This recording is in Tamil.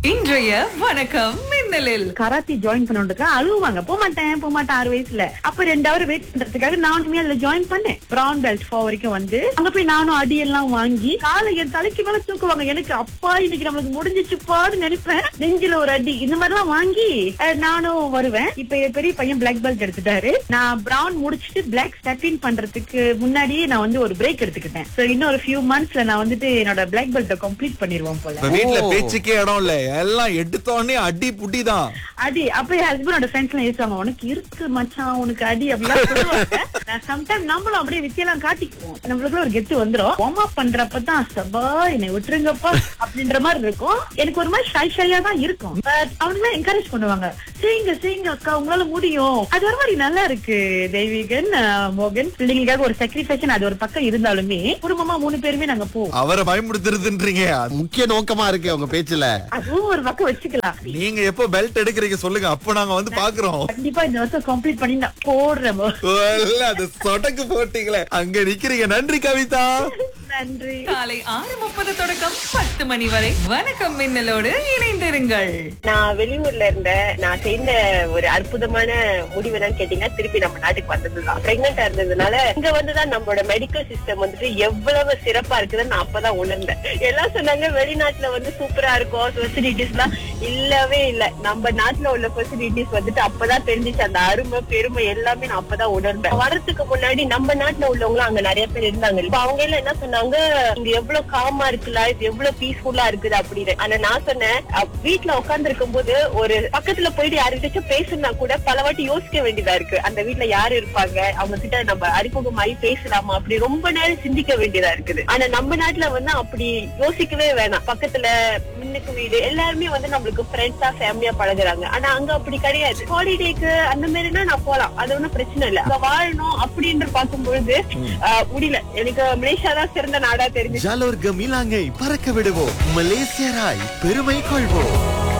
இன்றைய வணக்கம் மின்னலில் கராத்தி ஜாயின் பண்ணதுக்கு அழுவாங்க போக மாட்டேன் போக மாட்டேன் ஆறு வயசுல அப்ப ரெண்டு ஹவர் வெயிட் பண்றதுக்காக நானுமே அதுல ஜாயின் பண்ணேன் ப்ரௌன் பெல்ட் ஃபோர் வரைக்கும் வந்து அங்க போய் நானும் அடி எல்லாம் வாங்கி காலை என் தலைக்கு மேல தூக்குவாங்க எனக்கு அப்பா இன்னைக்கு நம்மளுக்கு முடிஞ்சிச்சுப்பான்னு நினைப்பேன் நெஞ்சில ஒரு அடி இந்த மாதிரி எல்லாம் வாங்கி அஹ், நானும் வருவேன் இப்ப என் பெரிய பையன் பிளாக் பெல்ட் எடுத்துட்டாரு நான் பிரவுன் முடிச்சிட்டு பிளாக் ஸ்டெப்பின் பண்றதுக்கு முன்னாடியே நான் வந்து ஒரு பிரேக் எடுத்துக்கிட்டேன் சோ இன்னும் ஒரு ஃபியூ மந்த்ஸ்ல நான் வந்துட்டு என்னோட பிளாக் பெல்ட்டை கம்ப்ளீட் பண்ணிருவோம் போல இப்ப வீட்ல ஓ. பேச்சுக்கே இடம் இல்ல எல்லாம் எடுத்தோடனே அடி புட்டி தான் அடி அப்ப என் ஹஸ்பண்டோட ஃப்ரெண்ட்ஸ் எல்லாம் யோசிச்சாங்க உனக்கு இருக்கு மச்சான் உனக்கு அடி அப்படிலாம் சொல்லுவாங்க நான் சம்டைம் நம்மளும் அப்படியே வித்தியெல்லாம் காட்டிக்குவோம் நம்மளுக்குள்ள ஒரு கெத்து வந்துரும் வார்ம் அப் பண்றப்பதான் சபா என்னை விட்டுருங்கப்பா அப்படின்ற மாதிரி இருக்கும் எனக்கு ஒரு மாதிரி ஷை ஷையா தான் இருக்கும் பட் அவங்க என்கரேஜ் பண்ணுவாங்க செய்யுங்க செய்யுங்க அக்கா உங்களால முடியும் அது ஒரு மாதிரி நல்லா இருக்கு தெய்வீகன் அஹ், மோகன் பிள்ளைங்களுக்காக ஒரு சாக்ரிஃபைஷன் அது ஒரு பக்கம் இருந்தாலுமே குடும்பமா மூணு பேருமே நாங்க போவோம் அவரை பயமுடுத்துறதுன்றீங்க முக்கிய நோக்கமா இருக்கு உங்க பேச்சுல அதுவும் ஒரு பக்கம் வச்சுக்கலாம் நீங்க எப்போ பெல்ட் எடுக்கிறீங்க சொல்லுங்க அப்ப நாங்க வந்து பாக்குறோம் கண்டிப்பா இந்த வருஷம் கம்ப்ளீட் பண்ணி நான் போடுறேன் மோ. இல்ல, அது சொடக்கு போட்டீங்களே அங்க நிக்கிறீங்க நன்றி கவிதா நன்றி காலை ஆறு முப்பது தொடக்கம் பத்து மணி வரை வணக்கம் மின்னலோடு இணைந்திருங்கள் நான் வெளியூர்ல இருந்தேன் நான் செய்த ஒரு அற்புதமான முடிவு என்னன்னு கேட்டீங்கன்னா திருப்பி நம்ம நாட்டுக்கு வந்ததுதான் பிரெக்னெண்டா இருந்ததுனால இங்க வந்துதான் நம்மளோட மெடிக்கல் சிஸ்டம் வந்துட்டு எவ்வளவு சிறப்பா இருக்குதுன்னு நான் அப்பதான் உணர்ந்தேன் எல்லாம் சொன்னாங்க வெளிநாட்டுல வந்து சூப்பரா இருக்கும் ஃபெசிலிட்டிஸ் எல்லாம் இல்லவே இல்ல நம்ம நாட்டுல உள்ள ஃபெசிலிட்டிஸ் வந்துட்டு அப்பதான் தெரிஞ்சுச்சு அந்த அருமை பெருமை எல்லாமே நான் அப்பதான் உணர்ந்தேன் வரதுக்கு முன்னாடி நம்ம நாட்டுல உள்ளவங்களும் அங்க நிறைய பேர் இருந்தாங்க இப்ப அவங்க எல்லாம் என்ன சொன்னாங்க இங்க எவ்வளவு காமா இருக்கு லைஃப் எவ்வளவு பீஸ்ஃபுல்லா இருக்குது அப்படின்னு ஆனா நான் சொன்னேன் அப்~ வீட்ல உட்கார்ந்து இருக்கும்போது ஒரு பக்கத்துல போயிட்டு யாருக்கிட்டாச்சும் பேசுனா கூட பல வாட்டி யோசிக்க வேண்டியதா இருக்கு அந்த வீட்ல யாரு இருப்பாங்க அவங்க கிட்ட நம்ம அறிமுகமாயி பேசலாமா அப்படி ரொம்ப நேரம் சிந்திக்க வேண்டியதா இருக்குது ஆனா நம்ம நாட்டுல வந்து அப்படி யோசிக்கவே வேணாம் பக்கத்துல முன்னுக்கு வீடு எல்லாருமே வந்து நம்மளுக்கு ஃப்ரெண்ட்ஸா ஃபேமிலியா பழகுறாங்க ஆனா அங்க அப்படி கிடையாது ஹாலிடேக்கு அந்த மாதிரினா நான் போலாம் அது ஒண்ணும் பிரச்சனை இல்ல அங்க வாழணும் அப்படின்னு பார்க்கும்பொழுது ஆஹ், முடியல எனக்கு மலேசியா தான் சிறந்த நாடா தெரிஞ்சு ஜாலோர் கமிலாங்கை பறக்க விடுவோம் மலேசியராய் பெருமை கொள்வோம்